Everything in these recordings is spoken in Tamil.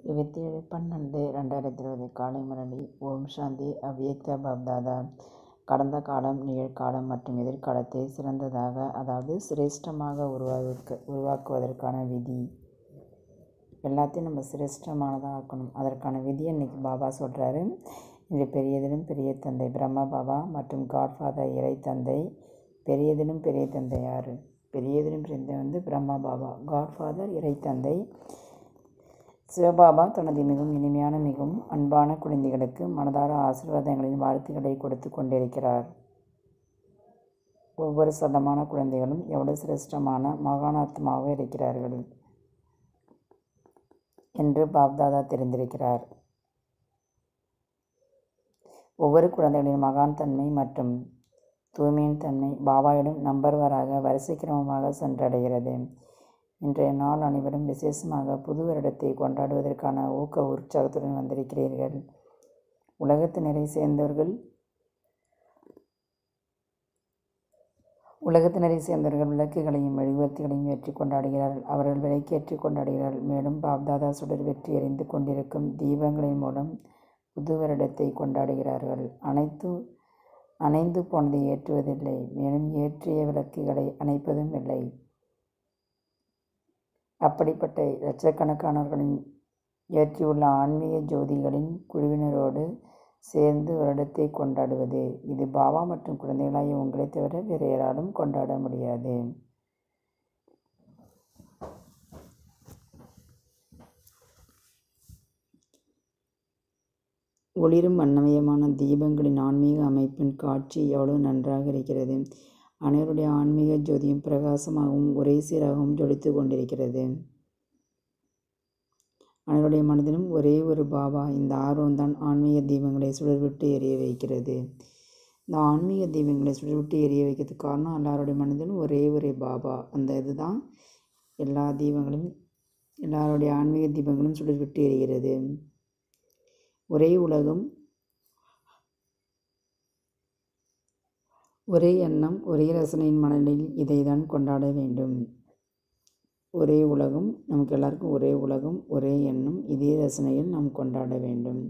இருபத்தி ஏழு பன்னெண்டு ரெண்டாயிரத்தி இருபது காலை முரளி ஓம் சாந்தி அவ்யக்த பாப்தாதா கடந்த காலம் நிகழ்காலம் மற்றும் எதிர்காலத்தை சிறந்ததாக அதாவது சிரேஷ்டமாக உருவாக்க உருவாக்குவதற்கான விதி எல்லாத்தையும் நம்ம சிரேஷ்டமானதாக ஆக்கணும் அதற்கான விதியை இன்னைக்கு பாபா சொல்கிறாரு இது பெரியதிலும் பெரிய தந்தை பிரம்மா பாபா மற்றும் காட்ஃபாதர் இறை தந்தை பெரியதிலும் பெரிய தந்தை யார் பெரியதிலும் பெரிய தந்தை வந்து பிரம்மா பாபா காட்ஃபாதர் இறை தந்தை சிவபாபா தனது மிகவும் இனிமையான மிகவும் அன்பான குழந்தைகளுக்கு மனதார ஆசீர்வாதங்களின் வாழ்த்துக்களை கொடுத்து கொண்டிருக்கிறார் ஒவ்வொரு சதமான குழந்தைகளும் எவ்வளவு சிரேஷ்டமான மகானாத்மாவாக இருக்கிறார்கள் என்று பாப்தாதா தெரிந்திருக்கிறார் ஒவ்வொரு குழந்தைகளின் மகான் தன்மை மற்றும் தூய்மையின் தன்மை பாபாவிடம் நம்பர்வராக வரிசை கிரமமாக சென்றடைகிறது இன்றைய நாள் அனைவரும் விசேஷமாக புது வருடத்தை கொண்டாடுவதற்கான ஊக்க உற்சாகத்துடன் வந்திருக்கிறீர்கள் உலகத்தினரை சேர்ந்தவர்கள் உலகத்தினரை சேர்ந்தவர்கள் விளக்குகளையும் மெழுகுவர்த்திகளையும் ஏற்றி கொண்டாடுகிறார்கள் அவர்கள் விளக்கேற்றி கொண்டாடுகிறார்கள் மேலும் பாப்தாதா சுடர் வெற்றி எறிந்து கொண்டிருக்கும் தீபங்களின் மூலம் புது வருடத்தை கொண்டாடுகிறார்கள் அனைத்து அணைந்து போனதை ஏற்றுவதில்லை மேலும் ஏற்றிய விளக்குகளை அணைப்பதும் இல்லை அப்படிப்பட்ட லட்சக்கணக்கானவர்களின் ஏற்றியுள்ள ஆன்மீக ஜோதிகளின் குழுவினரோடு சேர்ந்து வருடத்தை கொண்டாடுவது இது பாபா மற்றும் குழந்தைகளாகிய உங்களை தவிர வேறு யாராலும் கொண்டாட முடியாது ஒளிரும் வண்ணமயமான தீபங்களின் ஆன்மீக அமைப்பின் காட்சி எவ்வளவு நன்றாக இருக்கிறது அனைவருடைய ஆன்மீக ஜோதியும் பிரகாசமாகவும் ஒரே சீராகவும் ஜொலித்து கொண்டிருக்கிறது அனைவருடைய மனதிலும் ஒரே ஒரு பாபா இந்த ஆர்வம்தான் ஆன்மீக தீபங்களை சுடர்விட்டு எரிய வைக்கிறது இந்த ஆன்மீக தீபங்களை சுடர்விட்டு எரிய வைக்கிறதுக்கு காரணம் எல்லாருடைய மனதிலும் ஒரே ஒரே பாபா அந்த இதுதான் எல்லா தீபங்களும் எல்லாருடைய ஆன்மீக தீபங்களும் சுடர்விட்டு எரிகிறது ஒரே உலகம் ஒரே எண்ணம் ஒரே ரசனையின் மனநிலையில் இதை தான் கொண்டாட வேண்டும் ஒரே உலகம் நமக்கு எல்லாருக்கும் ஒரே உலகம் ஒரே எண்ணம் இதே ரசனையில் நாம் கொண்டாட வேண்டும்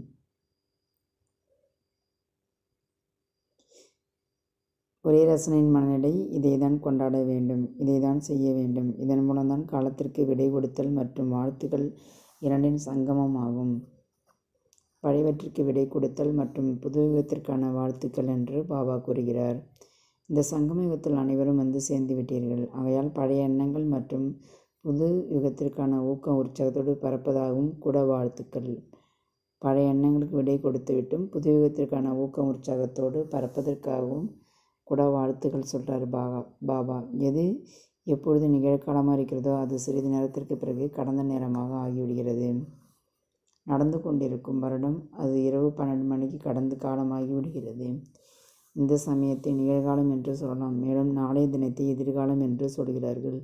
ஒரே ரசனையின் மனநிலை இதை தான் கொண்டாட வேண்டும் இதை தான் செய்ய வேண்டும் இதன் மூலம்தான் காலத்திற்கு விடை கொடுத்தல் மற்றும் வாழ்த்துக்கள் இரண்டின் சங்கமம் ஆகும் பழையவற்றிற்கு விடை கொடுத்தல் மற்றும் புது யுகத்திற்கான வாழ்த்துக்கள் என்று பாபா கூறுகிறார் இந்த சங்கம யுகத்தில் அனைவரும் வந்து சேர்ந்து விட்டீர்கள் ஆகையால் பழைய எண்ணங்கள் மற்றும் புது யுகத்திற்கான ஊக்கம் உற்சாகத்தோடு பரப்பதாகவும் கூட வாழ்த்துக்கள் பழைய எண்ணங்களுக்கு விடை கொடுத்துவிட்டும் புது யுகத்திற்கான ஊக்கம் உற்சாகத்தோடு பரப்பதற்காகவும் கூட வாழ்த்துக்கள் சொல்கிறார் பாபா பாபா எது எப்பொழுது நிகழ்காலமாக இருக்கிறதோ அது சிறிது நேரத்திற்கு பிறகு கடந்த நேரமாக ஆகிவிடுகிறது நடந்து கொண்டிருக்கும் வருடம் அது இரவு பன்னெண்டு மணிக்கு கடந்து காலமாகி விடுகிறது இந்த சமயத்தை நிகழ்காலம் என்று சொல்லலாம் மேலும் நாளைய தினத்தை எதிர்காலம் என்று சொல்கிறார்கள்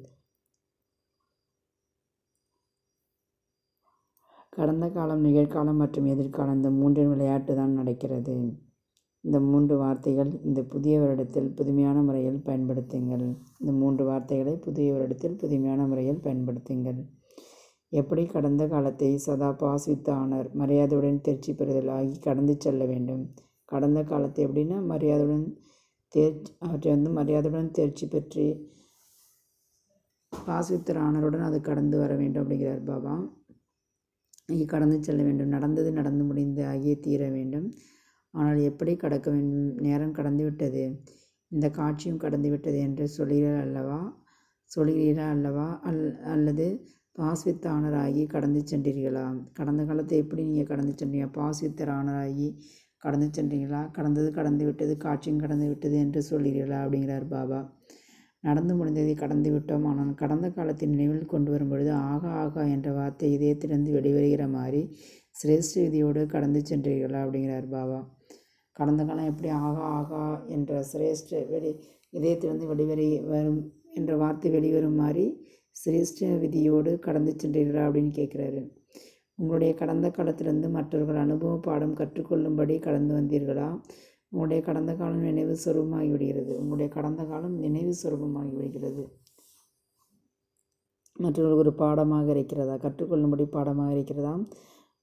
கடந்த காலம் நிகழ்காலம் மற்றும் எதிர்காலம் இந்த மூன்றின் விளையாட்டு தான் நடக்கிறது இந்த மூன்று வார்த்தைகள் இந்த புதிய வருடத்தில் புதுமையான முறையில் பயன்படுத்துங்கள் இந்த மூன்று வார்த்தைகளை புதிய வருடத்தில் புதுமையான முறையில் பயன்படுத்துங்கள் எப்படி கடந்த காலத்தை சதா பாஸ்வித்த ஆனர் மரியாதையுடன் தேர்ச்சி பெறுதல் ஆகி கடந்து செல்ல வேண்டும் கடந்த காலத்தை எப்படின்னா மரியாதையுடன் தேர்ச்சி அவற்றை வந்து மரியாதையுடன் தேர்ச்சி பெற்று பாஸ்வித்தர் ஆனருடன் அது கடந்து வர வேண்டும் அப்படிங்கிறார் பாபா இங்கே கடந்து செல்ல வேண்டும் நடந்தது நடந்து முடிந்து ஆகிய தீர வேண்டும் ஆனால் எப்படி கடக்க வேண்டும் நேரம் கடந்து விட்டது இந்த காட்சியும் கடந்து விட்டது என்று சொல்கிறீர்கள் அல்லவா சொல்கிறீர்களா அல்லவா அல் அல்லது பாஸ்வித்த ஆனராகி கடந்து சென்றீர்களா கடந்த காலத்தை எப்படி நீங்கள் கடந்து சென்றீங்க பாஸ்வித்தர் ஆனராகி கடந்து சென்றீங்களா கடந்தது கடந்து விட்டது காட்சியும் கடந்து விட்டது என்று சொல்கிறீர்களா அப்படிங்கிறார் பாபா நடந்து முடிந்ததை கடந்து விட்டோம் ஆனால் கடந்த காலத்தின் நினைவில் கொண்டு வரும் பொழுது ஆகா ஆகா என்ற வார்த்தை இதயத்திலிருந்து வெளிவருகிற மாதிரி சிரேஷ்ட விதியோடு கடந்து சென்றீர்களா அப்படிங்கிறார் பாபா கடந்த காலம் எப்படி ஆகா ஆகா என்ற சிரேஷ்ட வெளி இதயத்திலிருந்து வெளிவரி வரும் என்ற வார்த்தை வெளிவரும் மாதிரி சிரேஷ்ட விதியோடு கடந்து சென்றீர்களா அப்படின்னு கேட்குறாரு உங்களுடைய கடந்த காலத்திலிருந்து மற்றவர்கள் அனுபவ பாடம் கற்றுக்கொள்ளும்படி கடந்து வந்தீர்களா உங்களுடைய கடந்த காலம் நினைவு சுரூபமாகி விடுகிறது உங்களுடைய கடந்த காலம் நினைவு சுரூபமாகி விடுகிறது மற்றவர்களுக்கு ஒரு பாடமாக இருக்கிறதா கற்றுக்கொள்ளும்படி பாடமாக இருக்கிறதா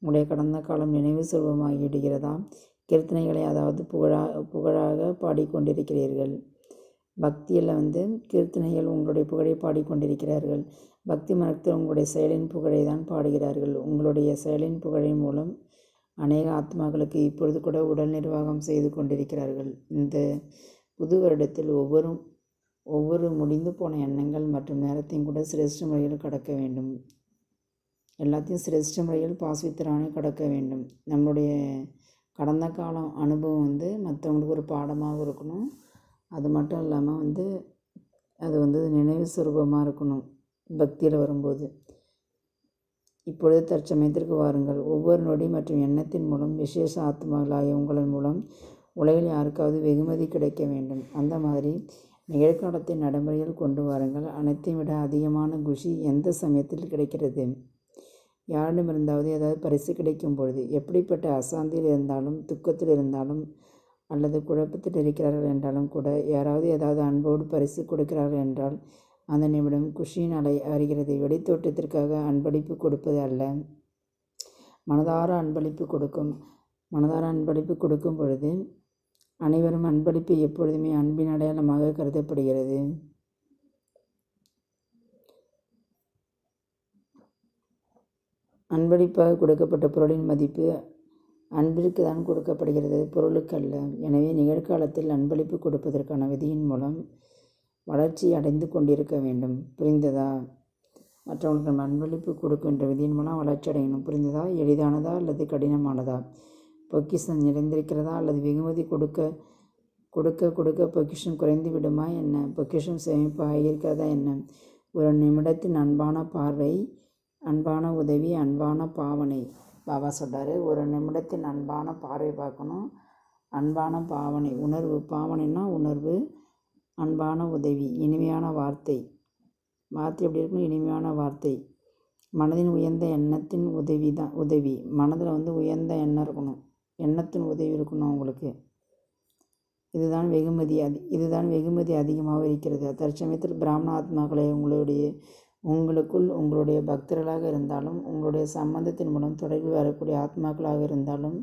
உங்களுடைய கடந்த காலம் நினைவு செல்வமாகி விடுகிறதா கீர்த்தனைகளை அதாவது புகழா புகழாக பாடிக்கொண்டிருக்கிறீர்கள் பக்தியில் வந்து கீர்த்தனைகள் உங்களுடைய புகழை பாடிக்கொண்டிருக்கிறார்கள் பக்தி மரத்தில் உங்களுடைய செயலின் புகழை தான் பாடுகிறார்கள் உங்களுடைய செயலின் புகழின் மூலம் அநேக ஆத்மாக்களுக்கு இப்பொழுது கூட உடல் நிர்வாகம் செய்து கொண்டிருக்கிறார்கள் இந்த புது வருடத்தில் ஒவ்வொரு ஒவ்வொரு முடிந்து போன எண்ணங்கள் மற்றும் நேரத்தையும் கூட சிரேஷ்ட முறையில் கடக்க வேண்டும் எல்லாத்தையும் சிரேஷ்ட முறையில் பாஸ்வித்திரானே கடக்க வேண்டும் நம்மளுடைய கடந்த காலம் அனுபவம் வந்து மற்றவங்களுக்கு ஒரு பாடமாக இருக்கணும் அது மட்டும் இல்லாமல் வந்து அது வந்து நினைவு சுரூபமாக இருக்கணும் பக்தியில் வரும்போது இப்பொழுது தற்சமயத்திற்கு வாருங்கள் ஒவ்வொரு நொடி மற்றும் எண்ணத்தின் மூலம் விசேஷ ஆத்மாக்களாகிய உங்களின் மூலம் உலகில் யாருக்காவது வெகுமதி கிடைக்க வேண்டும் அந்த மாதிரி நிகழ்காலத்தை நடைமுறையில் கொண்டு வாருங்கள் அனைத்தையும் விட அதிகமான குஷி எந்த சமயத்தில் கிடைக்கிறது யாரிடமிருந்தாவது ஏதாவது பரிசு கிடைக்கும் பொழுது எப்படிப்பட்ட அசாந்தியில் இருந்தாலும் துக்கத்தில் இருந்தாலும் அல்லது குழப்பத்தில் இருக்கிறார்கள் என்றாலும் கூட யாராவது ஏதாவது அன்போடு பரிசு கொடுக்கிறார்கள் என்றால் அந்த நிமிடம் குஷியின் அலை அறிகிறது வெளித்தோட்டத்திற்காக அன்பளிப்பு கொடுப்பது அல்ல மனதார அன்பளிப்பு கொடுக்கும் மனதார அன்பளிப்பு கொடுக்கும் பொழுது அனைவரும் அன்பளிப்பு எப்பொழுதுமே அன்பின் அடையாளமாக கருதப்படுகிறது அன்பளிப்பாக கொடுக்கப்பட்ட பொருளின் மதிப்பு அன்பிற்கு தான் கொடுக்கப்படுகிறது பொருளுக்கு அல்ல எனவே நிகழ்காலத்தில் அன்பளிப்பு கொடுப்பதற்கான விதியின் மூலம் வளர்ச்சி அடைந்து கொண்டிருக்க வேண்டும் புரிந்ததா மற்றவங்களுக்கு நம்ம அன்பளிப்பு கொடுக்கின்ற விதியின் மூலம் வளர்ச்சி அடையணும் புரிந்ததா எளிதானதா அல்லது கடினமானதா பொக்கிஷம் நிறைந்திருக்கிறதா அல்லது வெகுமதி கொடுக்க கொடுக்க கொடுக்க பொக்கிஷம் குறைந்து விடுமா என்ன பொக்கிஷம் சேமிப்பாக இருக்கிறதா என்ன ஒரு நிமிடத்தின் அன்பான பார்வை அன்பான உதவி அன்பான பாவனை பாபா சொல்கிறாரு ஒரு நிமிடத்தின் அன்பான பார்வை பார்க்கணும் அன்பான பாவனை உணர்வு பாவனைன்னா உணர்வு அன்பான உதவி இனிமையான வார்த்தை வார்த்தை எப்படி இருக்கணும் இனிமையான வார்த்தை மனதின் உயர்ந்த எண்ணத்தின் உதவி தான் உதவி மனதில் வந்து உயர்ந்த எண்ணம் இருக்கணும் எண்ணத்தின் உதவி இருக்கணும் அவங்களுக்கு இதுதான் வெகுமதி அதி இதுதான் வெகுமதி அதிகமாக இருக்கிறது தற்சமயத்தில் பிராமண ஆத்மாக்களை உங்களுடைய உங்களுக்குள் உங்களுடைய பக்தர்களாக இருந்தாலும் உங்களுடைய சம்பந்தத்தின் மூலம் தொடர்பில் வரக்கூடிய ஆத்மாக்களாக இருந்தாலும்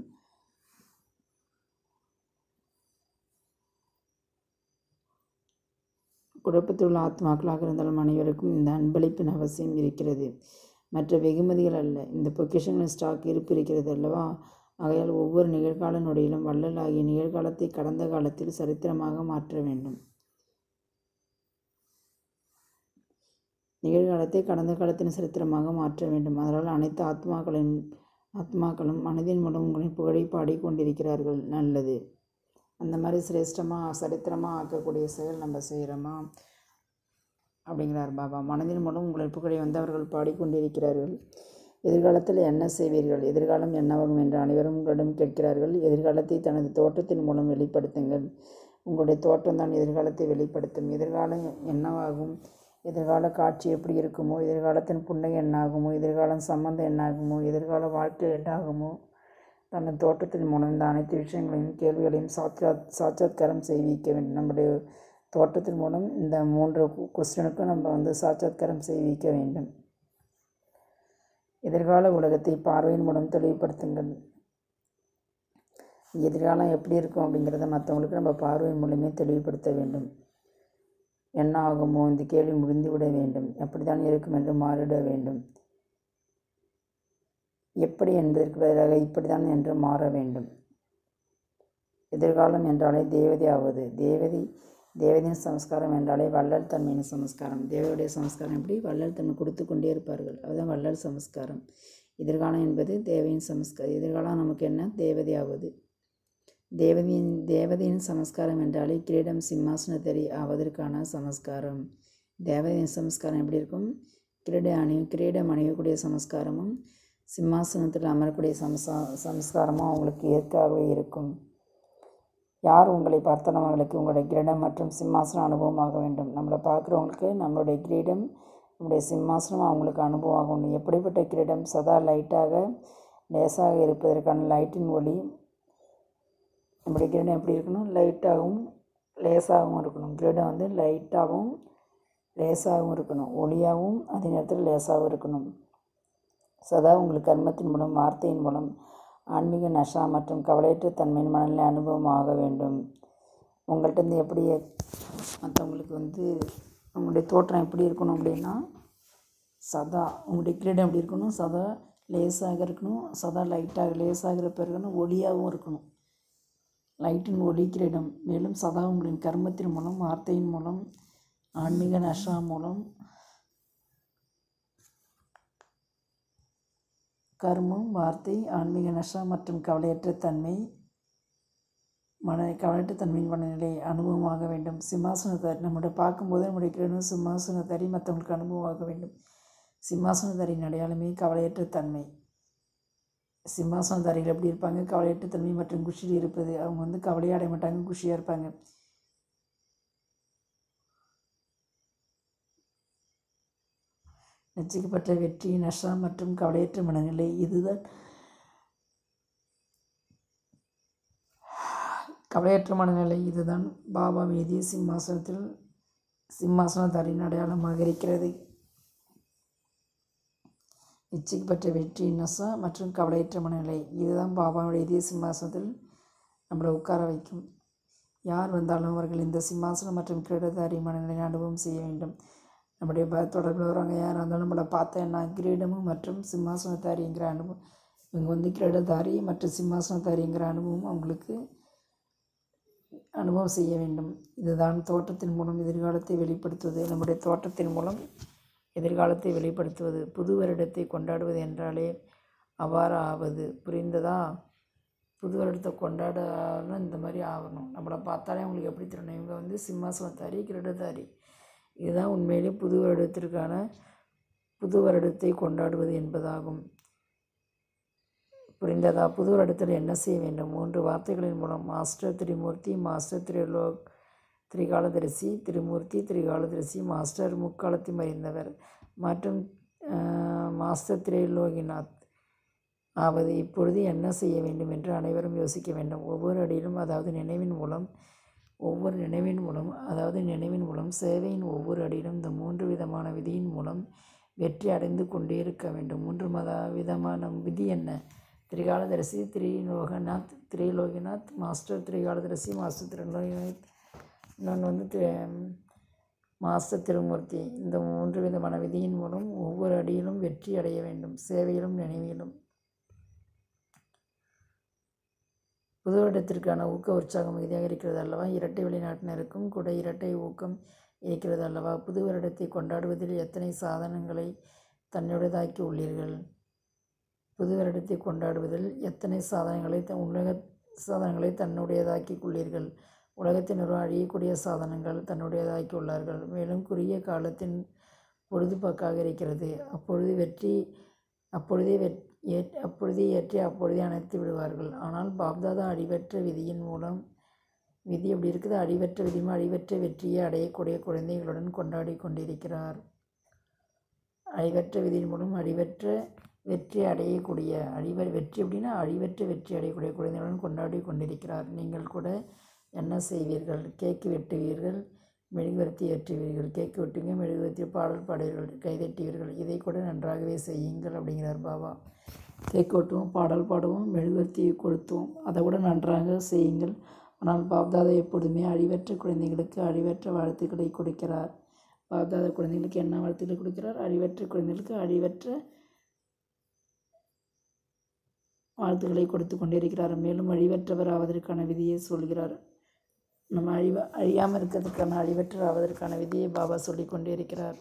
குழப்பத்தில் உள்ள ஆத்மாக்களாக இருந்தாலும் அனைவருக்கும் இந்த அன்பளிப்பின் அவசியம் இருக்கிறது மற்ற வெகுமதிகள் அல்ல இந்த பொக்கிஷங்களின் ஸ்டாக் இருப்பு இருக்கிறது அல்லவா ஆகையால் ஒவ்வொரு நிகழ்கால நொடியிலும் வள்ளல் ஆகிய நிகழ்காலத்தை கடந்த காலத்தில் சரித்திரமாக மாற்ற வேண்டும் நிகழ்காலத்தை கடந்த காலத்தின் சரித்திரமாக மாற்ற வேண்டும் அதனால் அனைத்து ஆத்மாக்களின் ஆத்மாக்களும் மனதின் மூலம் உங்களின் புகழை பாடிக்கொண்டிருக்கிறார்கள் நல்லது அந்த மாதிரி சிரேஷ்டமாக சரித்திரமாக ஆக்கக்கூடிய செயல் நம்ம செய்கிறோமா அப்படிங்கிறார் பாபா மனதின் மூலம் உங்களின் புகழை வந்து அவர்கள் பாடிக்கொண்டிருக்கிறார்கள் எதிர்காலத்தில் என்ன செய்வீர்கள் எதிர்காலம் என்னவாகும் என்று அனைவரும் உங்களிடம் கேட்கிறார்கள் எதிர்காலத்தை தனது தோற்றத்தின் மூலம் வெளிப்படுத்துங்கள் உங்களுடைய தோற்றம் தான் எதிர்காலத்தை வெளிப்படுத்தும் எதிர்காலம் என்னவாகும் எதிர்கால காட்சி எப்படி இருக்குமோ எதிர்காலத்தின் புன்னகை என்னாகுமோ எதிர்காலம் சம்பந்தம் என்னாகுமோ எதிர்கால வாழ்க்கை என்னாகுமோ தனது தோற்றத்தின் மூலம் இந்த அனைத்து விஷயங்களையும் கேள்விகளையும் சாட்சாத் சாட்சாத்காரம் செய்விக்க வேண்டும் நம்முடைய தோற்றத்தின் மூலம் இந்த மூன்று கொஸ்டினுக்கும் நம்ம வந்து சாட்சாத்காரம் செய்விக்க வேண்டும் எதிர்கால உலகத்தை பார்வையின் மூலம் தெளிவுபடுத்துங்கள் எதிர்காலம் எப்படி இருக்கும் அப்படிங்கிறத மற்றவங்களுக்கு நம்ம பார்வையின் மூலமே தெளிவுபடுத்த வேண்டும் என்ன ஆகுமோ இந்த கேள்வி முடிந்துவிட வேண்டும் எப்படித்தான் இருக்கும் என்று மாறிட வேண்டும் எப்படி என்பதற்கு பதிலாக இப்படித்தான் என்று மாற வேண்டும் எதிர்காலம் என்றாலே தேவதை ஆவது தேவதை தேவதையின் சமஸ்காரம் என்றாலே வள்ளல் தன்மையின் சமஸ்காரம் தேவதையுடைய சமஸ்காரம் எப்படி வள்ளல் தன்மை கொடுத்து கொண்டே இருப்பார்கள் அதுதான் வள்ளல் சமஸ்காரம் எதிர்காலம் என்பது தேவையின் சமஸ்காரம் எதிர்காலம் நமக்கு என்ன தேவதை ஆவது தேவதையின் தேவதையின் சமஸ்காரம் என்றாலே கிரீடம் சிம்மாசனத்தறி ஆவதற்கான சமஸ்காரம் தேவதையின் சமஸ்காரம் எப்படி இருக்கும் கிரீட அணி கிரீடம் அணியக்கூடிய சமஸ்காரமும் சிம்மாசனத்தில் அமரக்கூடிய சம்சா சம்ஸ்காரமும் அவங்களுக்கு ஏற்காகவே இருக்கும் யார் உங்களை பார்த்தாலும் அவர்களுக்கு உங்களுடைய கிரீடம் மற்றும் சிம்மாசனம் அனுபவமாக வேண்டும் நம்மளை பார்க்குறவங்களுக்கு நம்மளுடைய கிரீடம் நம்முடைய சிம்மாசனம் அவங்களுக்கு அனுபவம் ஆகணும் எப்படிப்பட்ட கிரீடம் சதா லைட்டாக லேசாக இருப்பதற்கான லைட்டின் ஒளி நம்முடைய கிரீடம் எப்படி இருக்கணும் லைட்டாகவும் லேசாகவும் இருக்கணும் கிரீடம் வந்து லைட்டாகவும் லேசாகவும் இருக்கணும் ஒளியாகவும் அதே நேரத்தில் லேசாகவும் இருக்கணும் சதா உங்கள் கர்மத்தின் மூலம் வார்த்தையின் மூலம் ஆன்மீக நஷா மற்றும் கவலையற்ற தன்மையின் மனநிலை அனுபவமாக வேண்டும் உங்கள்கிட்ட இருந்து எப்படி மற்றவங்களுக்கு வந்து உங்களுடைய தோற்றம் எப்படி இருக்கணும் அப்படின்னா சதா உங்களுடைய கிரீடம் எப்படி இருக்கணும் சதா லேசாக இருக்கணும் சதா லைட்டாக லேசாகிறப்ப இருக்கணும் ஒளியாகவும் இருக்கணும் லைட்டின் ஒளி கிரீடம் மேலும் சதா உங்களின் கர்மத்தின் மூலம் வார்த்தையின் மூலம் ஆன்மீக நஷா மூலம் கர்மம் வார்த்தை ஆன்மீக நஷா மற்றும் கவலையற்ற தன்மை மன கவலையற்ற தன்மையின் மனநிலை அனுபவமாக வேண்டும் சிம்மாசனத்தாரி நம்முடைய பார்க்கும்போது நம்முடைய கிரீடம் சிம்மாசனத்தாரி மற்றவங்களுக்கு அனுபவமாக வேண்டும் சிம்மாசனதாரியின் அடையாளமே கவலையற்ற தன்மை சிம்மாசனதாரிகள் எப்படி இருப்பாங்க கவலையற்ற தன்மை மற்றும் குஷியில் இருப்பது அவங்க வந்து கவலையே அடைய மாட்டாங்க குஷியாக இருப்பாங்க நிச்சயிக்கப்பட்ட வெற்றி நஷா மற்றும் கவலையற்ற மனநிலை இதுதான் கவலையற்ற மனநிலை இதுதான் பாபா மீதி சிம்மாசனத்தில் சிம்மாசனதாரின் அடையாளமாக இருக்கிறது நிச்சயிக்கப்பட்ட வெற்றி நசா மற்றும் கவலையற்ற மனநிலை இதுதான் பாபாவுடைய இதய சிம்மாசனத்தில் நம்மளை உட்கார வைக்கும் யார் வந்தாலும் அவர்கள் இந்த சிம்மாசனம் மற்றும் கிரீடதாரி மனநிலை அனுபவம் செய்ய வேண்டும் நம்முடைய ப தொடர்பில் வரவங்க யாராக இருந்தாலும் நம்மளை பார்த்தா என்ன கிரீடமும் மற்றும் சிம்மாசனத்தாரிங்கிற அனுபவம் இவங்க வந்து கிரீடதாரி மற்றும் சிம்மாசனத்தாரிங்கிற அனுபவம் அவங்களுக்கு அனுபவம் செய்ய வேண்டும் இதுதான் தோற்றத்தின் மூலம் எதிர்காலத்தை வெளிப்படுத்துவது நம்முடைய தோற்றத்தின் மூலம் எதிர்காலத்தை வெளிப்படுத்துவது புது வருடத்தை கொண்டாடுவது என்றாலே அவ்வாறு ஆவது புரிந்ததா புது வருடத்தை கொண்டாடனா இந்த மாதிரி ஆகணும் நம்மளை பார்த்தாலே அவங்களுக்கு எப்படி தெரியணும் இவங்க வந்து சிம்மாசனத்தாரி கிரீடதாரி இதுதான் உண்மையிலே புது வருடத்திற்கான புது வருடத்தை கொண்டாடுவது என்பதாகும் புரிந்ததா புது வருடத்தில் என்ன செய்ய வேண்டும் மூன்று வார்த்தைகளின் மூலம் மாஸ்டர் திரிமூர்த்தி மாஸ்டர் திரிலோக் திரிகாலதரிசி திருமூர்த்தி திரிகாலதரிசி மாஸ்டர் முக்காலத்தை மறைந்தவர் மற்றும் மாஸ்டர் திரைலோகிநாத் ஆவது இப்பொழுது என்ன செய்ய வேண்டும் என்று அனைவரும் யோசிக்க வேண்டும் ஒவ்வொரு அடியிலும் அதாவது நினைவின் மூலம் ஒவ்வொரு நினைவின் மூலம் அதாவது நினைவின் மூலம் சேவையின் ஒவ்வொரு அடியிலும் இந்த மூன்று விதமான விதியின் மூலம் வெற்றி அடைந்து கொண்டே இருக்க வேண்டும் மூன்று மத விதமான விதி என்ன திரிகாலதரிசி திரிலோகநாத் திரிலோகிநாத் மாஸ்டர் திரிகாலதரிசி மாஸ்டர் திரிலோகிநாத் இன்னொன்று வந்து மாஸ்டர் திருமூர்த்தி இந்த மூன்று விதமான விதியின் மூலம் ஒவ்வொரு அடியிலும் வெற்றி அடைய வேண்டும் சேவையிலும் நினைவிலும் புது வருடத்திற்கான ஊக்க உற்சாகம் மிகுதியாக இருக்கிறது அல்லவா இரட்டை வெளிநாட்டினருக்கும் கூட இரட்டை ஊக்கம் இருக்கிறது அல்லவா புது வருடத்தை கொண்டாடுவதில் எத்தனை சாதனங்களை தன்னுடையதாக்கி உள்ளீர்கள் புது வருடத்தை கொண்டாடுவதில் எத்தனை சாதனங்களை த உலக சாதனங்களை தன்னுடையதாக்கி கொள்ளீர்கள் உலகத்தினரோ அழியக்கூடிய சாதனங்கள் தன்னுடையதாக்கி உள்ளார்கள் மேலும் குறுகிய காலத்தின் பொழுதுபோக்காக இருக்கிறது அப்பொழுது வெற்றி அப்பொழுதே வெற் ஏ அப்பொழுதே ஏற்றி அப்பொழுதே அணைத்து விடுவார்கள் ஆனால் பாப்தாதா அடிவற்ற விதியின் மூலம் விதி எப்படி இருக்குது அடிவற்ற விதியும் அழிவற்ற வெற்றியை அடையக்கூடிய குழந்தைகளுடன் கொண்டாடி கொண்டிருக்கிறார் அழிவற்ற விதியின் மூலம் அழிவற்ற வெற்றி அடையக்கூடிய அழிவ வெற்றி அப்படின்னா அழிவற்ற வெற்றி அடையக்கூடிய குழந்தைகளுடன் கொண்டாடி கொண்டிருக்கிறார் நீங்கள் கூட என்ன செய்வீர்கள் கேக்கு வெட்டுவீர்கள் மெழுகுவர்த்தி ஏற்றுவீர்கள் கேக்கு வெட்டுங்க மெழுகுவர்த்தி பாடல் பாடுவீர்கள் கைதட்டுவீர்கள் இதை கூட நன்றாகவே செய்யுங்கள் அப்படிங்கிறார் பாபா கேக் வெட்டுவோம் பாடல் பாடுவோம் மெழுகுவர்த்தியை கொளுத்துவோம் அதை கூட நன்றாக செய்யுங்கள் ஆனால் பாப்தாதா எப்பொழுதுமே அழிவற்ற குழந்தைகளுக்கு அழிவற்ற வாழ்த்துக்களை கொடுக்கிறார் பாப்தாதா குழந்தைகளுக்கு என்ன வாழ்த்துக்களை கொடுக்கிறார் அழிவற்ற குழந்தைகளுக்கு அழிவற்ற வாழ்த்துக்களை கொடுத்து கொண்டிருக்கிறார் மேலும் அழிவற்றவர் ஆவதற்கான விதியை சொல்கிறார் நம்ம அழிவ அழியாமல் இருக்கிறதுக்கான அழிவற்ற ஆவதற்கான விதியை பாபா சொல்லி கொண்டே இருக்கிறார்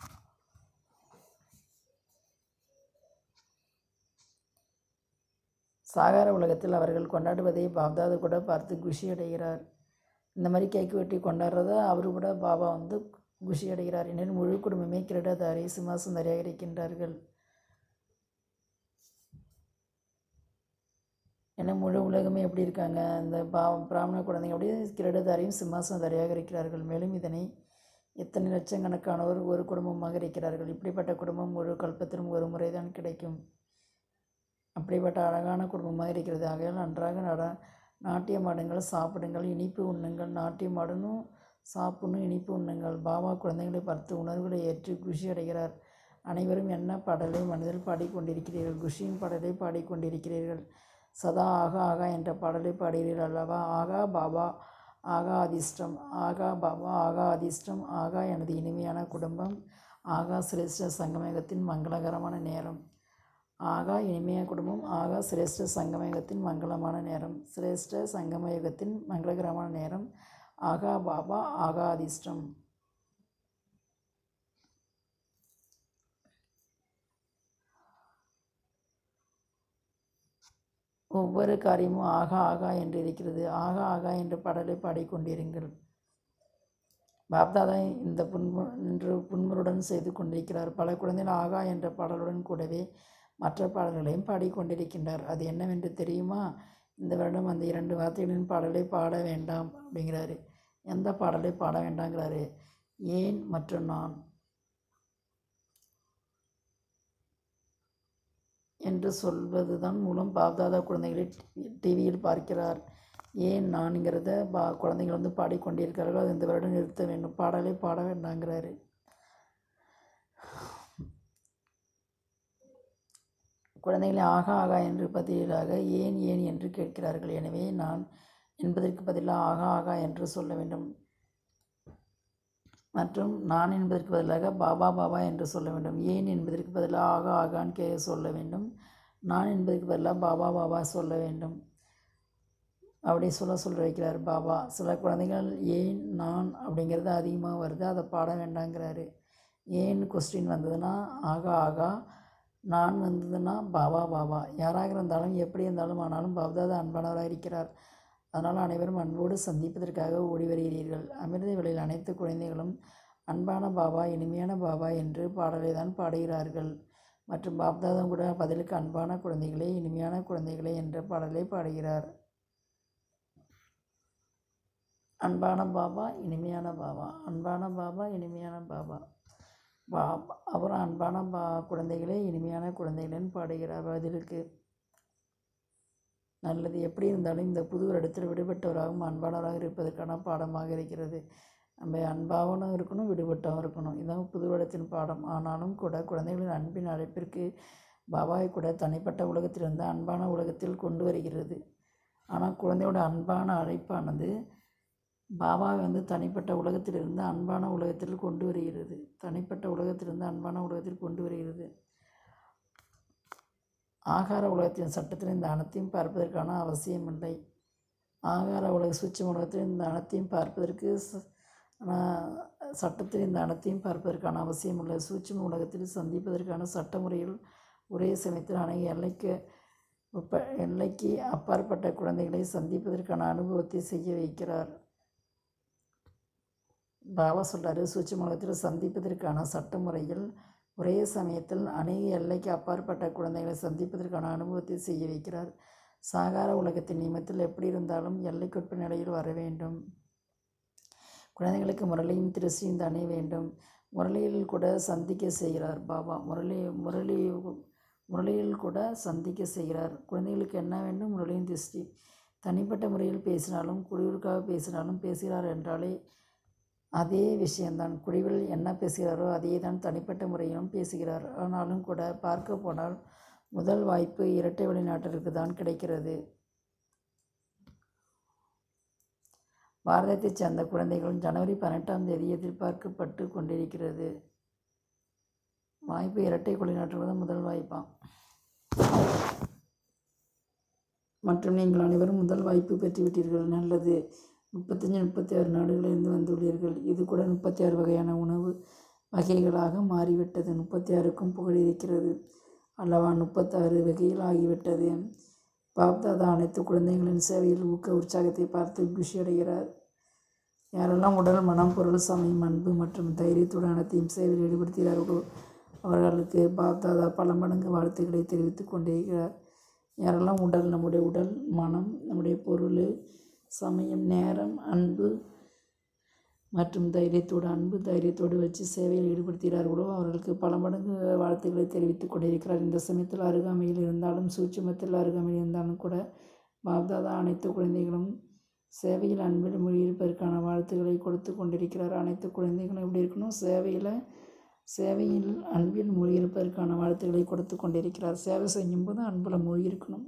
சாகார உலகத்தில் அவர்கள் கொண்டாடுவதை பாப்தாது கூட பார்த்து குஷி அடைகிறார் இந்த மாதிரி கேக்கு வெட்டி கொண்டாடுறத அவரு கூட பாபா வந்து குஷி அடைகிறார் எனில் முழு குடும்பமே கிரீடதாரி சிம்மாசந்தரியாக இருக்கின்றார்கள் ஏன்னா முழு உலகமே எப்படி இருக்காங்க இந்த பா பிராமண குழந்தைங்க அப்படியே கிரீடதாரியும் சிம்மாசனதாரியாக இருக்கிறார்கள் மேலும் இதனை எத்தனை லட்சக்கணக்கானோர் ஒரு குடும்பமாக இருக்கிறார்கள் இப்படிப்பட்ட குடும்பம் ஒரு கல்பத்திலும் ஒரு முறை தான் கிடைக்கும் அப்படிப்பட்ட அழகான குடும்பமாக இருக்கிறது ஆகையால் நன்றாக நட நாட்டியம் ஆடுங்கள் சாப்பிடுங்கள் இனிப்பு உண்ணுங்கள் நாட்டியம் ஆடணும் சாப்பிடணும் இனிப்பு உண்ணுங்கள் பாபா குழந்தைகளை பார்த்து உணர்வுகளை ஏற்று குஷி அடைகிறார் அனைவரும் என்ன பாடலை மனதில் பாடிக்கொண்டிருக்கிறீர்கள் குஷியின் பாடலை பாடிக்கொண்டிருக்கிறீர்கள் சதா ஆகா ஆகா என்ற பாடலை பாடுகிறீர்கள் அல்லவா ஆகா பாபா ஆகா அதிர்ஷ்டம் ஆகா பாபா ஆகா அதிர்ஷ்டம் ஆகா எனது இனிமையான குடும்பம் ஆகா சிரேஷ்ட சங்கமேகத்தின் மங்களகரமான நேரம் ஆகா இனிமையான குடும்பம் ஆகா சிரேஷ்ட சங்கமயுகத்தின் மங்களமான நேரம் சிரேஷ்ட சங்கமயுகத்தின் மங்களகரமான நேரம் ஆகா பாபா ஆகா அதிர்ஷ்டம் ஒவ்வொரு காரியமும் ஆகா ஆகா என்று இருக்கிறது ஆகா ஆகா என்று பாடலை பாடிக்கொண்டிருங்கள் பாப்தாதா இந்த புன்மு இன்று புன்முறுடன் செய்து கொண்டிருக்கிறார் பல குழந்தைகள் ஆகா என்ற பாடலுடன் கூடவே மற்ற பாடல்களையும் பாடிக்கொண்டிருக்கின்றார் அது என்னவென்று தெரியுமா இந்த வருடம் அந்த இரண்டு வார்த்தைகளின் பாடலை பாட வேண்டாம் அப்படிங்கிறாரு எந்த பாடலை பாட வேண்டாங்கிறாரு ஏன் மற்றும் நான் என்று சொல்வதுதான் மூலம் பாப்தாதா குழந்தைகளை டிவியில் பார்க்கிறார் ஏன் நான்கிறத பா குழந்தைகள் வந்து பாடிக்கொண்டிருக்கிறார்கள் அது இந்த வருடம் நிறுத்த வேண்டும் பாடலை பாட வேண்டாங்கிறாரு குழந்தைகளை ஆகா ஆகா என்று பதிலாக ஏன் ஏன் என்று கேட்கிறார்கள் எனவே நான் என்பதற்கு பதிலாக ஆகா ஆகா என்று சொல்ல வேண்டும் மற்றும் நான் என்பதற்கு பதிலாக பாபா பாபா என்று சொல்ல வேண்டும் ஏன் என்பதற்கு பதிலாக ஆகா ஆகான்னு கே சொல்ல வேண்டும் நான் என்பதற்கு பதிலாக பாபா பாபா சொல்ல வேண்டும் அப்படி சொல்ல சொல்ல வைக்கிறார் பாபா சில குழந்தைகள் ஏன் நான் அப்படிங்கிறது அதிகமாக வருது அதை பாட வேண்டாங்கிறாரு ஏன் கொஸ்டின் வந்ததுன்னா ஆகா ஆகா நான் வந்ததுன்னா பாபா பாபா யாராக இருந்தாலும் எப்படி இருந்தாலும் ஆனாலும் பாப்தாதா அன்பானவராக இருக்கிறார் அதனால் அனைவரும் அன்போடு சந்திப்பதற்காக ஓடி வருகிறீர்கள் அமிர்த வேளையில் அனைத்து குழந்தைகளும் அன்பான பாபா இனிமையான பாபா என்று பாடலை தான் பாடுகிறார்கள் மற்றும் பாப்தாதா கூட பதிலுக்கு அன்பான குழந்தைகளே இனிமையான குழந்தைகளே என்ற பாடலை பாடுகிறார் அன்பான பாபா இனிமையான பாபா அன்பான பாபா இனிமையான பாபா பாபா அப்புறம் அன்பான பா குழந்தைகளே இனிமையான குழந்தைகளேன்னு பாடுகிறார் பதிலுக்கு நல்லது எப்படி இருந்தாலும் இந்த புது இடத்தில் விடுபட்டவராகவும் அன்பானவராக இருப்பதற்கான பாடமாக இருக்கிறது நம்ம அன்பாகவும் இருக்கணும் விடுபட்டாகவும் இருக்கணும் இதுதான் புது இடத்தின் பாடம் ஆனாலும் கூட குழந்தைகளின் அன்பின் அழைப்பிற்கு பாபாவை கூட தனிப்பட்ட உலகத்திலிருந்து அன்பான உலகத்தில் கொண்டு வருகிறது ஆனால் குழந்தையோட அன்பான அழைப்பானது பாபாவை வந்து தனிப்பட்ட உலகத்திலிருந்து அன்பான உலகத்தில் கொண்டு வருகிறது தனிப்பட்ட உலகத்திலிருந்து அன்பான உலகத்தில் கொண்டு வருகிறது ஆகார உலகத்தின் சட்டத்தில் இந்த அனைத்தையும் பார்ப்பதற்கான அவசியமில்லை ஆகார உலக சூட்சம உலகத்தில் இந்த அனைத்தையும் பார்ப்பதற்கு சட்டத்தில் இந்த அனைத்தையும் பார்ப்பதற்கான அவசியம் இல்லை சூட்சம உலகத்தில் சந்திப்பதற்கான சட்ட முறையில் ஒரே சமயத்தில் அனைத்து எல்லைக்கு உப்ப எல்லைக்கு அப்பாற்பட்ட குழந்தைகளை சந்திப்பதற்கான அனுபவத்தை செய்ய வைக்கிறார் பாபா சொல்கிறாரு சூட்சம உலகத்தில் சந்திப்பதற்கான சட்ட முறையில் ஒரே சமயத்தில் அநேக எல்லைக்கு அப்பாற்பட்ட குழந்தைகளை சந்திப்பதற்கான அனுபவத்தை செய்ய வைக்கிறார் சாகார உலகத்தின் நியமத்தில் எப்படி இருந்தாலும் எல்லைக்குட்ப நிலையில் வர வேண்டும் குழந்தைகளுக்கு முரளியும் திருஷ்டியும் தானே வேண்டும் முரளியில் கூட சந்திக்க செய்கிறார் பாபா முரளி முரளி முரளியில் கூட சந்திக்க செய்கிறார் குழந்தைகளுக்கு என்ன வேண்டும் முரளியும் திருஷ்டி தனிப்பட்ட முறையில் பேசினாலும் குடியுறுக்காக பேசினாலும் பேசுகிறார் என்றாலே அதே விஷயம்தான் குடிவில் என்ன பேசுகிறாரோ அதே தான் தனிப்பட்ட முறையிலும் பேசுகிறார் ஆனாலும் கூட பார்க்க போனால் முதல் வாய்ப்பு இரட்டை வெளிநாட்டிற்கு தான் கிடைக்கிறது பாரதத்தைச் சேர்ந்த குழந்தைகளும் ஜனவரி பதினெட்டாம் தேதி எதிர்பார்க்கப்பட்டு கொண்டிருக்கிறது வாய்ப்பு இரட்டை வெளிநாட்டுக்கு தான் முதல் வாய்ப்பாம் மற்றும் நீங்கள் அனைவரும் முதல் வாய்ப்பு பெற்றுவிட்டீர்கள் நல்லது முப்பத்தஞ்சு முப்பத்தி ஆறு நாடுகளிலிருந்து வந்துள்ளீர்கள் இது கூட முப்பத்தி ஆறு வகையான உணவு வகைகளாக மாறிவிட்டது முப்பத்தி ஆறுக்கும் புகழ் இருக்கிறது அல்லவா முப்பத்தாறு வகையில் ஆகிவிட்டது பாப்தாதா அனைத்து குழந்தைகளின் சேவையில் ஊக்க உற்சாகத்தை பார்த்து குஷி அடைகிறார் யாரெல்லாம் உடல் மனம் பொருள் சமயம் அன்பு மற்றும் தைரியத்துடன் அனைத்தையும் சேவையில் ஈடுபடுத்துகிறார்களோ அவர்களுக்கு பாப்தாதா பல மடங்கு வாழ்த்துக்களை தெரிவித்துக் கொண்டிருக்கிறார் யாரெல்லாம் உடல் நம்முடைய உடல் மனம் நம்முடைய பொருள் சமயம் நேரம் அன்பு மற்றும் தைரியத்தோடு அன்பு தைரியத்தோடு வச்சு சேவையில் ஈடுபடுத்துகிறார்களோ அவர்களுக்கு பல மடங்கு வாழ்த்துக்களை தெரிவித்துக் கொண்டிருக்கிறார் இந்த சமயத்தில் அருகாமையில் இருந்தாலும் சூட்சுமத்தில் அருகாமையில் இருந்தாலும் கூட பாப்தாதா அனைத்து குழந்தைகளும் சேவையில் அன்பில் மொழியிருப்பதற்கான வாழ்த்துக்களை கொடுத்து கொண்டிருக்கிறார் அனைத்து குழந்தைகளும் எப்படி இருக்கணும் சேவையில் சேவையில் அன்பில் மூழ்கியிருப்பதற்கான வாழ்த்துக்களை கொடுத்து கொண்டிருக்கிறார் சேவை செய்யும்போது அன்பில் மூழ்கியிருக்கணும்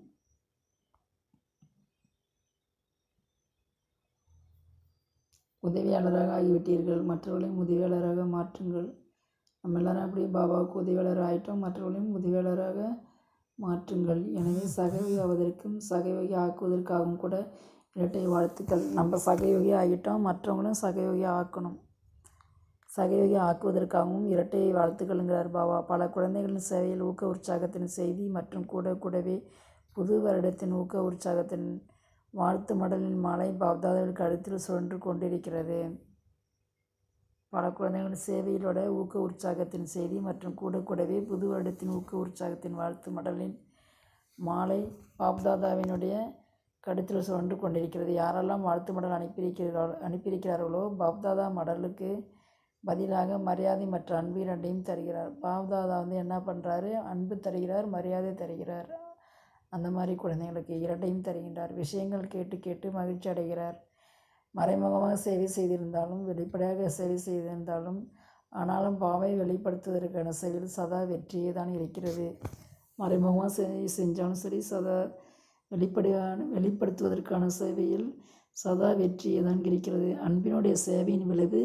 உதவியாளராக ஆகிவிட்டீர்கள் மற்றவர்களையும் உதவியாளராக மாற்றுங்கள் நம்ம எல்லாரும் அப்படியே பாபாவுக்கு உதவியாளர் ஆகிட்டோம் மற்றவர்களையும் உதவியாளராக மாற்றுங்கள் எனவே சகயோகி ஆவதற்கும் சகயோகி ஆக்குவதற்காகவும் கூட இரட்டை வாழ்த்துக்கள் நம்ம சகயோகி ஆகிட்டோம் மற்றவங்களும் சகயோகி ஆக்கணும் சகயோகி ஆக்குவதற்காகவும் இரட்டை வாழ்த்துக்கள்ங்கிறார் பாபா பல குழந்தைகளின் சேவையில் ஊக்க உற்சாகத்தின் செய்தி மற்றும் கூட கூடவே புது வருடத்தின் ஊக்க உற்சாகத்தின் வாழ்த்து மடலின் மாலை பாப்தாதாவிற்கு கழுத்தில் சுழன்று கொண்டிருக்கிறது பல குழந்தைகளின் சேவையிலோட ஊக்க உற்சாகத்தின் செய்தி மற்றும் கூட கூடவே புது வருடத்தின் ஊக்க உற்சாகத்தின் வாழ்த்து மடலின் மாலை பாப்தாதாவினுடைய கழுத்தில் சுழன்று கொண்டிருக்கிறது யாரெல்லாம் வாழ்த்து மடல் அனுப்பியிருக்கிறார்களோ அனுப்பியிருக்கிறார்களோ பாப்தாதா மடலுக்கு பதிலாக மரியாதை மற்ற அன்பு இரண்டையும் தருகிறார் பாப்தாதா வந்து என்ன பண்ணுறாரு அன்பு தருகிறார் மரியாதை தருகிறார் அந்த மாதிரி குழந்தைங்களுக்கு இரண்டையும் தருகின்றார் விஷயங்கள் கேட்டு கேட்டு மகிழ்ச்சி அடைகிறார் மறைமுகமாக சேவை செய்திருந்தாலும் வெளிப்படையாக சேவை செய்திருந்தாலும் ஆனாலும் பாவை வெளிப்படுத்துவதற்கான செயல் சதா வெற்றியே தான் இருக்கிறது மறைமுகமாக சேவை செஞ்சாலும் சரி சதா வெளிப்படையான வெளிப்படுத்துவதற்கான சேவையில் சதா வெற்றியே தான் இருக்கிறது அன்பினுடைய சேவையின் விளைவு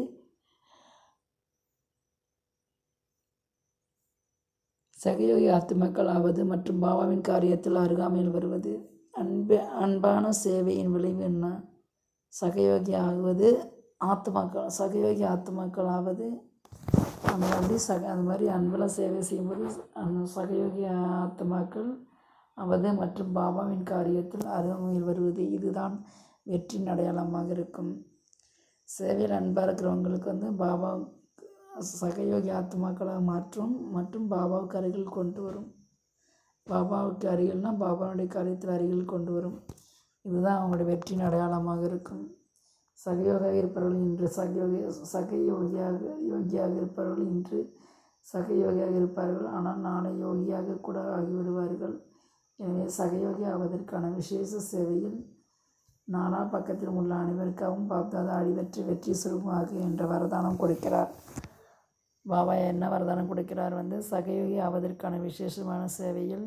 சகயோகி ஆத்துமக்கள் ஆவது மற்றும் பாபாவின் காரியத்தில் அருகாமையில் வருவது அன்பு அன்பான சேவையின் விளைவு என்ன சகயோகி ஆகுவது ஆத்மாக்கள் சகயோகி ஆத்மாக்கள் ஆவது நம்ம வந்து சக அந்த மாதிரி அன்பில் சேவை செய்யும்போது அந்த சகயோகி ஆத்மாக்கள் ஆவது மற்றும் பாபாவின் காரியத்தில் அருகாமையில் வருவது இதுதான் வெற்றியின் அடையாளமாக இருக்கும் சேவையில் அன்பாக இருக்கிறவங்களுக்கு வந்து பாபா சகயோகி ஆத்மாக்களாக மாற்றும் மற்றும் பாபாவுக்கு அருகில் கொண்டு வரும் பாபாவுக்கு அருகில்னால் பாபாவுடைய காரியத்தில் அருகில் கொண்டு வரும் இதுதான் அவங்களுடைய வெற்றியின் அடையாளமாக இருக்கும் சகயோகியாக இருப்பவர்கள் இன்று சகயோகி சகயோகியாக யோகியாக இருப்பவர்கள் இன்று சகயோகியாக இருப்பார்கள் ஆனால் நாளை யோகியாக கூட ஆகிவிடுவார்கள் எனவே சகயோகி ஆவதற்கான விசேஷ சேவையில் நாலா பக்கத்தில் உள்ள அனைவருக்காகவும் பாப்தாதா அடிவற்றி வெற்றி சுருமாக என்ற வரதானம் கொடுக்கிறார் பாபா என்ன வரதானம் கொடுக்கிறார் வந்து சகயோகி ஆவதற்கான விசேஷமான சேவையில்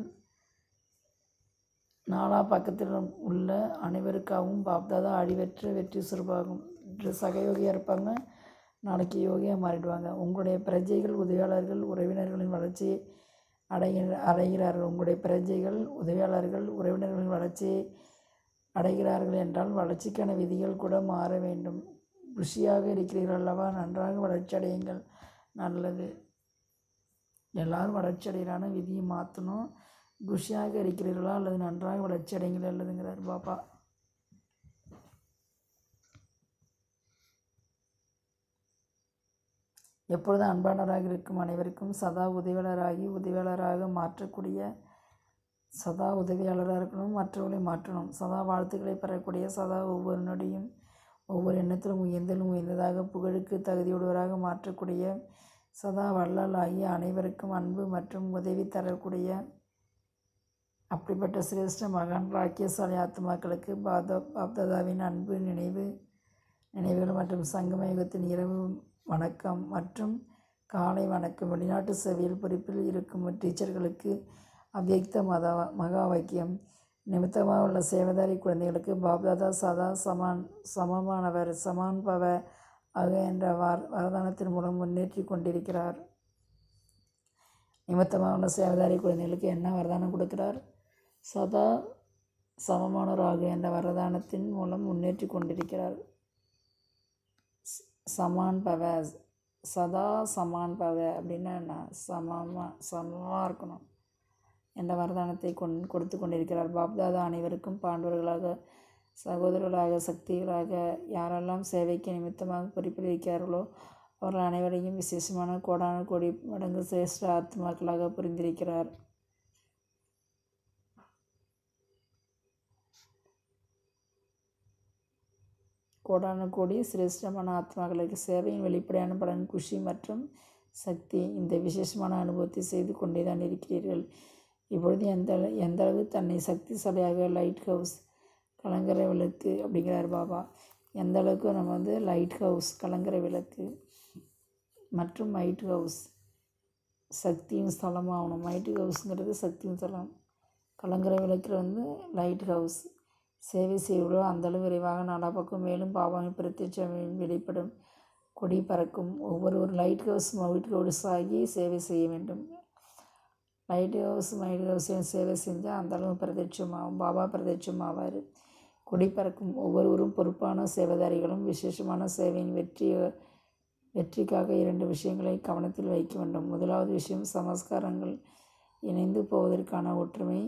நாலா பக்கத்தில் உள்ள அனைவருக்காகவும் பாப்தாதா அடிவற்ற வெற்றி சுரூபாகும் இன்று சகயோகியாக இருப்பாங்க நாளைக்கு யோகியாக மாறிடுவாங்க உங்களுடைய பிரஜைகள் உதவியாளர்கள் உறவினர்களின் வளர்ச்சியை அடைகிற அடைகிறார்கள் உங்களுடைய பிரஜைகள் உதவியாளர்கள் உறவினர்களின் வளர்ச்சியை அடைகிறார்கள் என்றால் வளர்ச்சிக்கான விதிகள் கூட மாற வேண்டும் ருசியாக இருக்கிறீர்கள் அல்லவா நன்றாக வளர்ச்சி அடையுங்கள் நல்லது எல்லோரும் வளர்ச்சி அடைகிறான விதியை மாற்றணும் குஷியாக இருக்கிறீர்களா அல்லது நன்றாக வளர்ச்சி அடைங்கள் அல்லதுங்கிறார் பாப்பா எப்பொழுதும் அன்பானராக இருக்கும் அனைவருக்கும் சதா உதவியாளராகி உதவியாளராக மாற்றக்கூடிய சதா உதவியாளராக இருக்கணும் மற்றவர்களை மாற்றணும் சதா வாழ்த்துக்களை பெறக்கூடிய சதா ஒவ்வொரு நொடியும் ஒவ்வொரு எண்ணத்திலும் உயர்ந்திலும் உயர்ந்ததாக புகழுக்கு தகுதியுடையவராக மாற்றக்கூடிய சதா வள்ளல் ஆகிய அனைவருக்கும் அன்பு மற்றும் உதவி தரக்கூடிய அப்படிப்பட்ட சிரேஷ்ட மகான் பாக்கியசாலி ஆத்மாக்களுக்கு பாத பாப்தாதாவின் அன்பு நினைவு நினைவுகள் மற்றும் சங்கம யுகத்தின் இரவு வணக்கம் மற்றும் காலை வணக்கம் வெளிநாட்டு சேவையில் பொறுப்பில் இருக்கும் டீச்சர்களுக்கு அவ்யக்த மத மகா வாக்கியம் நிமித்தமாக உள்ள சேவதாரி குழந்தைகளுக்கு பாப்தாதா சதா சமான் சமமானவர் சமான் பவ ஆக என்ற வார் வரதானத்தின் மூலம் முன்னேற்றி கொண்டிருக்கிறார் நிமித்தமாக உள்ள சேவதாரி குழந்தைகளுக்கு என்ன வரதானம் கொடுக்கிறார் சதா சமமானவராக என்ற வரதானத்தின் மூலம் முன்னேற்றி கொண்டிருக்கிறார் சமான் பவ சதா சமான் பவ அப்படின்னா என்ன சமமாக சமமாக இருக்கணும் என்ற வரதானத்தை கொண் கொடுத்து கொண்டிருக்கிறார் பாப்தாதா அனைவருக்கும் பாண்டவர்களாக சகோதரர்களாக சக்திகளாக யாரெல்லாம் சேவைக்கு நிமித்தமாக பொறுப்பில் இருக்கிறார்களோ அவர்கள் அனைவரையும் விசேஷமான கோடான கோடி மடங்கு சிரேஷ்ட ஆத்மாக்களாக புரிந்திருக்கிறார் கோடான கோடி சிரேஷ்டமான ஆத்மாக்களுக்கு சேவையின் வெளிப்படையான பலன் குஷி மற்றும் சக்தி இந்த விசேஷமான அனுபவத்தை செய்து கொண்டே தான் இருக்கிறீர்கள் இப்பொழுது எந்த எந்த அளவு தன்னை சக்திசாலியாக லைட் ஹவுஸ் கலங்கரை விளக்கு அப்படிங்கிறார் பாபா எந்த அளவுக்கு நம்ம வந்து லைட் ஹவுஸ் கலங்கரை விளக்கு மற்றும் லைட் ஹவுஸ் சக்தியின் ஸ்தலம் ஆகணும் லைட் ஹவுஸுங்கிறது சக்தியின் ஸ்தலம் கலங்கரை விளக்கில் வந்து லைட் ஹவுஸ் சேவை செய்வதோ அந்தளவு விரைவாக நாலா பக்கம் மேலும் பாபாவின் பிரத்யட்சம் வெளிப்படும் கொடி பறக்கும் ஒவ்வொரு ஒரு லைட் ஹவுஸ் லைட் ஹவுஸ் ஆகி சேவை செய்ய வேண்டும் லைட் ஹவுஸ் லைட் ஹவுஸையும் சேவை செஞ்சால் அந்தளவு பிரத்யட்சமாகும் பாபா பிரத்யட்சம் ஆவார் கொடி பறக்கும் ஒவ்வொருவரும் பொறுப்பான சேவைதாரிகளும் விசேஷமான சேவையின் வெற்றி வெற்றிக்காக இரண்டு விஷயங்களை கவனத்தில் வைக்க வேண்டும் முதலாவது விஷயம் சமஸ்காரங்கள் இணைந்து போவதற்கான ஒற்றுமை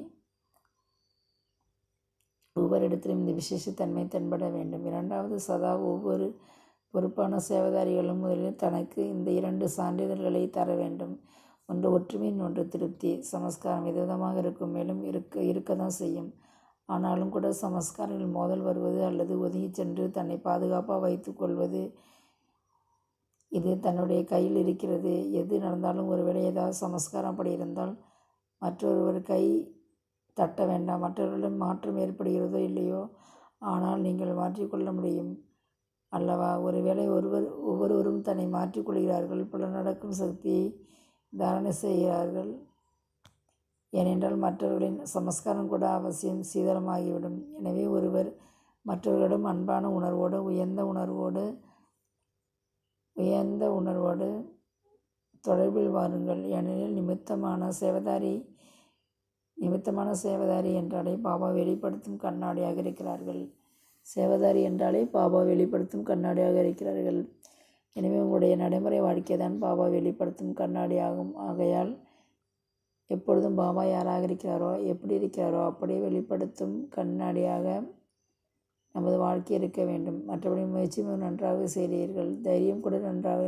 ஒவ்வொரு இடத்திலும் இந்த விசேஷத்தன்மை தென்பட வேண்டும் இரண்டாவது சதா ஒவ்வொரு பொறுப்பான சேவைதாரிகளும் முதலில் தனக்கு இந்த இரண்டு சான்றிதழ்களை தர வேண்டும் ஒன்று ஒற்றுமை ஒன்று திருப்தி சமஸ்காரம் விதவிதமாக இருக்கும் மேலும் இருக்க இருக்க தான் செய்யும் ஆனாலும் கூட சமஸ்காரங்களில் மோதல் வருவது அல்லது ஒதுங்கி சென்று தன்னை பாதுகாப்பாக வைத்து கொள்வது இது தன்னுடைய கையில் இருக்கிறது எது நடந்தாலும் ஒருவேளை ஏதாவது சமஸ்காரம் அப்படி இருந்தால் மற்றொருவர் கை தட்ட வேண்டாம் மற்றவர்களிடம் மாற்றம் ஏற்படுகிறதோ இல்லையோ ஆனால் நீங்கள் மாற்றிக்கொள்ள முடியும் அல்லவா ஒருவேளை ஒருவர் ஒவ்வொருவரும் தன்னை மாற்றிக்கொள்கிறார்கள் பல நடக்கும் சக்தியை தாரணை செய்கிறார்கள் ஏனென்றால் மற்றவர்களின் சமஸ்காரம் கூட அவசியம் சீதளமாகிவிடும் எனவே ஒருவர் மற்றவர்களிடம் அன்பான உணர்வோடு உயர்ந்த உணர்வோடு உயர்ந்த உணர்வோடு தொடர்பில் வாருங்கள் ஏனெனில் நிமித்தமான சேவதாரி நிமித்தமான சேவதாரி என்றாலே பாபா வெளிப்படுத்தும் கண்ணாடியாக இருக்கிறார்கள் சேவதாரி என்றாலே பாபா வெளிப்படுத்தும் கண்ணாடியாக இருக்கிறார்கள் எனவே உங்களுடைய நடைமுறை வாழ்க்கை தான் பாபா வெளிப்படுத்தும் கண்ணாடியாகும் ஆகையால் எப்பொழுதும் பாபா யாராக இருக்கிறாரோ எப்படி இருக்கிறாரோ அப்படியே வெளிப்படுத்தும் கண்ணாடியாக நமது வாழ்க்கை இருக்க வேண்டும் மற்றபடி முயற்சி மிக நன்றாக செய்கிறீர்கள் தைரியம் கூட நன்றாக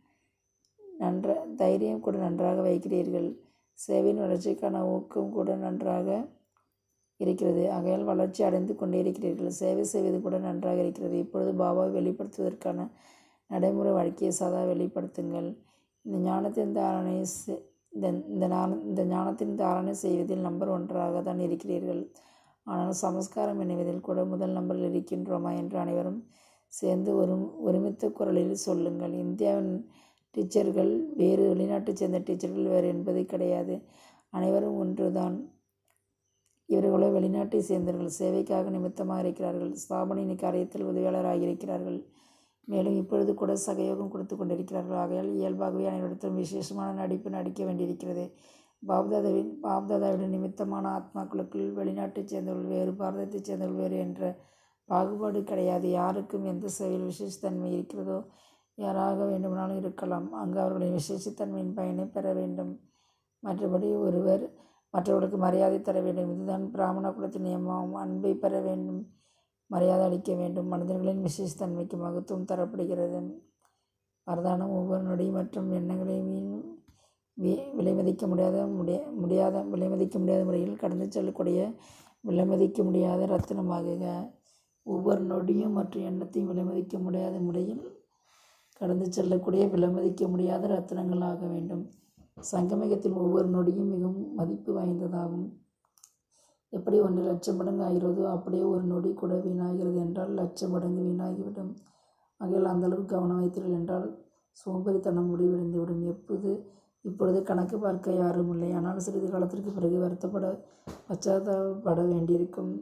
நன்ற தைரியம் கூட நன்றாக வைக்கிறீர்கள் சேவையின் வளர்ச்சிக்கான ஊக்கம் கூட நன்றாக இருக்கிறது ஆகையால் வளர்ச்சி அடைந்து கொண்டே இருக்கிறீர்கள் சேவை செய்வது கூட நன்றாக இருக்கிறது இப்பொழுது பாபாவை வெளிப்படுத்துவதற்கான நடைமுறை வாழ்க்கையை சதா வெளிப்படுத்துங்கள் இந்த ஞானத்தின் தாரணை இந்த இந்த ஞான இந்த ஞானத்தின் தாரணை செய்வதில் நம்பர் ஒன்றாக தான் இருக்கிறீர்கள் ஆனால் சமஸ்காரம் எண்ணுவதில் கூட முதல் நம்பரில் இருக்கின்றோமா என்று அனைவரும் சேர்ந்து ஒரு ஒருமித்த குரலில் சொல்லுங்கள் இந்தியாவின் டீச்சர்கள் வேறு வெளிநாட்டைச் சேர்ந்த டீச்சர்கள் வேறு என்பது கிடையாது அனைவரும் ஒன்றுதான் இவர்களோ வெளிநாட்டை சேர்ந்தவர்கள் சேவைக்காக நிமித்தமாக இருக்கிறார்கள் ஸ்தாபனின் காரியத்தில் உதவியாளராக இருக்கிறார்கள் மேலும் இப்பொழுது கூட சகயோகம் கொடுத்து கொண்டிருக்கிறார்கள் ஆகையால் இயல்பாகவே அனைவரிடத்திலும் விசேஷமான நடிப்பு நடிக்க வேண்டியிருக்கிறது பாப்தாதாவின் பாப்தாதாவின் நிமித்தமான ஆத்மாக்களுக்குள் வெளிநாட்டைச் சேர்ந்தவர்கள் வேறு பாரதத்தைச் சேர்ந்தவர்கள் வேறு என்ற பாகுபாடு கிடையாது யாருக்கும் எந்த சேவையில் விசேஷத்தன்மை இருக்கிறதோ யாராக வேண்டுமானாலும் இருக்கலாம் அங்கு அவர்களின் விசேஷத்தன்மையின் பயனை பெற வேண்டும் மற்றபடி ஒருவர் மற்றவர்களுக்கு மரியாதை தர வேண்டும் இதுதான் பிராமண குலத்தின் நியமம் அன்பை பெற வேண்டும் மரியாதை அளிக்க வேண்டும் மனிதர்களின் விசேஷத்தன்மைக்கு மகத்துவம் தரப்படுகிறது வரதானம் ஒவ்வொரு நொடி மற்றும் எண்ணங்களையும் விலை மதிக்க முடியாத முடிய முடியாத விலை மதிக்க முடியாத முறையில் கடந்து செல்லக்கூடிய விலை மதிக்க முடியாத ரத்தினமாகுக ஒவ்வொரு நொடியும் மற்றும் எண்ணத்தையும் விலை மதிக்க முடியாத முறையில் கடந்து செல்லக்கூடிய விலை மதிக்க முடியாத ரத்தினங்களாக வேண்டும் சங்கமிகத்தில் ஒவ்வொரு நொடியும் மிகவும் மதிப்பு வாய்ந்ததாகும் எப்படி ஒன்று லட்சம் மடங்கு ஆகிறதோ அப்படியே ஒரு நொடி கூட வீணாகிறது என்றால் லட்சம் மடங்கு வீணாகிவிடும் ஆகையால் அந்தளவுக்கு கவனம் வைத்தீர்கள் என்றால் சோம்பேறித்தனம் முடிவடைந்துவிடும் எப்போது இப்பொழுது கணக்கு பார்க்க யாரும் இல்லை ஆனால் சிறிது காலத்திற்கு பிறகு வருத்தப்பட பச்சாத்தாபப்பட வேண்டியிருக்கும்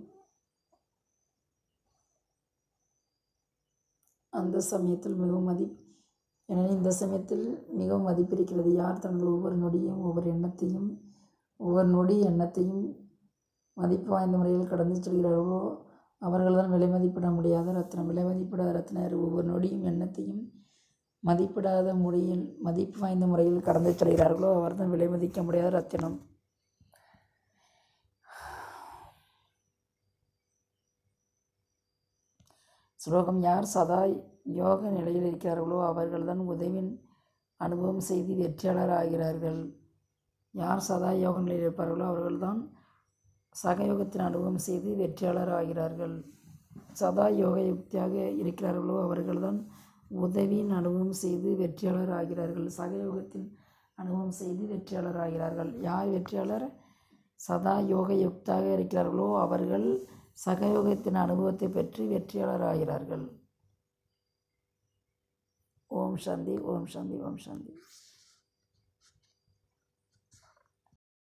அந்த சமயத்தில் மிகவும் மதி எனவே இந்த சமயத்தில் மிகவும் மதிப்பிருக்கிறது யார் தனது ஒவ்வொரு நொடியும் ஒவ்வொரு எண்ணத்தையும் ஒவ்வொரு நொடி எண்ணத்தையும் மதிப்பு வாய்ந்த முறையில் கடந்து செல்கிறார்களோ அவர்கள்தான் விலை மதிப்பிட முடியாத ரத்னம் விலை மதிப்பிடாத ரத்னர் ஒவ்வொரு நொடியும் எண்ணத்தையும் மதிப்பிடாத முறையில் மதிப்பு வாய்ந்த முறையில் கடந்து செல்கிறார்களோ அவர்தான் விலை மதிக்க முடியாத ரத்தினம் ஸ்லோகம் யார் சதா யோக நிலையில் இருக்கிறார்களோ அவர்கள்தான் உதவின் அனுபவம் செய்து வெற்றியாளர் ஆகிறார்கள் யார் சதா யோக நிலையில் இருப்பார்களோ அவர்கள்தான் சகயோகத்தின் அனுபவம் செய்து வெற்றியாளர் ஆகிறார்கள் சதா யோக யுக்தியாக இருக்கிறார்களோ அவர்கள்தான் உதவியின் அனுபவம் செய்து வெற்றியாளர் ஆகிறார்கள் சகயோகத்தின் அனுபவம் செய்து வெற்றியாளர் ஆகிறார்கள் யார் வெற்றியாளர் சதா யோக யுக்தாக இருக்கிறார்களோ அவர்கள் சகயோகத்தின் அனுபவத்தை பெற்று வெற்றியாளர் ஆகிறார்கள் ஓம் சாந்தி ஓம் சாந்தி ஓம் சாந்தி